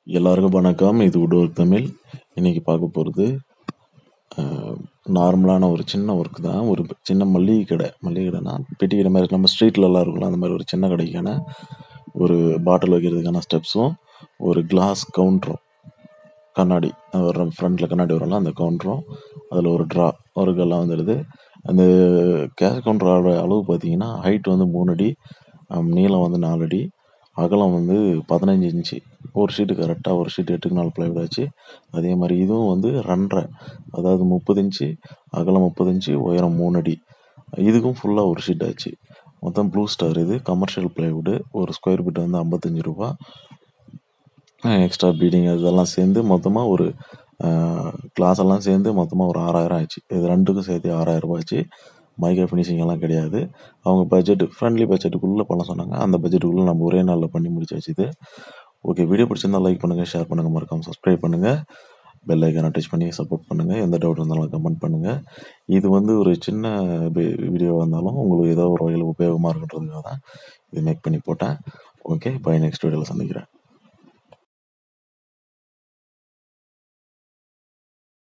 எல்லாருக்கும் வணக்கம் இது உடோர் தமிழ் இன்னைக்கு பார்க்க போகிறது நார்மலான ஒரு சின்ன ஒர்க் தான் ஒரு சின்ன மளிகை கடை மளிகை கடைனா பெட்டி கடை மாதிரி நம்ம ஸ்ட்ரீட்லலாம் இருக்கும்ல அந்த மாதிரி ஒரு சின்ன கடைக்கான ஒரு பாட்டில் வைக்கிறதுக்கான ஸ்டெப்ஸும் ஒரு கிளாஸ் கவுண்டரும் கண்ணாடி வர ஃப்ரண்ட்டில் கண்ணாடி வரும்ல அந்த கவுண்டரும் அதில் ஒரு ட்ரா ஒரு கல்லாம் வந்துடுது அந்த கேஷ் கவுண்டரோட அளவு பார்த்தீங்கன்னா ஹைட் வந்து மூணு அடி ஆம், நீளம் வந்து நாலு அடி அகலம் வந்து பதினஞ்சு இன்ச்சு ஒரு ஷீட்டு கரெக்டாக ஒரு ஷீட் எட்டுக்கு நாலு பிளைவுட் ஆச்சு அதே மாதிரி இதுவும் வந்து ரெண்டரை அதாவது முப்பது இன்ச்சு அகலம் முப்பது இன்ச்சு உயரம் மூணு அடி இதுக்கும் ஃபுல்லாக ஒரு ஷீட் ஆச்சு மொத்தம் ப்ளூ ஸ்டார் இது கமர்ஷியல் பிளைவுட் ஒரு ஸ்கொயர் ஃபீட் வந்து ஐம்பத்தஞ்சு ரூபா எக்ஸ்ட்ரா பீடிங் இதெல்லாம் சேர்ந்து மொத்தமாக ஒரு கிளாஸ் எல்லாம் சேர்ந்து மொத்தமாக ஒரு ஆறாயிரம் ஆச்சு இது ரெண்டுக்கும் சேர்த்து ஆறாயிரம் ரூபாய் ஆச்சு மைக்கா ஃபினிஷிங் எல்லாம் கிடையாது அவங்க பட்ஜெட் ஃப்ரெண்ட்லி பட்ஜெட்டுக்குள்ளே பண்ண சொன்னாங்க அந்த பட்ஜெட்டுக்குள்ளே நம்ம ஒரே நாளில் பண்ணி முடிச்சாச்சு இது ஓகே வீடியோ பிடிச்சிருந்தா லைக் பண்ணுங்கள் ஷேர் பண்ணுங்கள் மறக்காம சப்ஸ்கிரைப் பண்ணுங்கள் பெல் ஐக்கானை டச் பண்ணி சப்போர்ட் பண்ணுங்கள் எந்த டவுட் இருந்தாலும் கமெண்ட் பண்ணுங்கள் இது வந்து ஒரு சின்ன வீடியோவாக இருந்தாலும் உங்களுக்கு ஏதோ ஒரு வகையில் உபயோகமாக இருக்குன்றதுக்காக தான் இது மேக் பண்ணி போட்டேன் ஓகே பை நெக்ஸ்ட் வீடியோவில் சந்திக்கிறேன்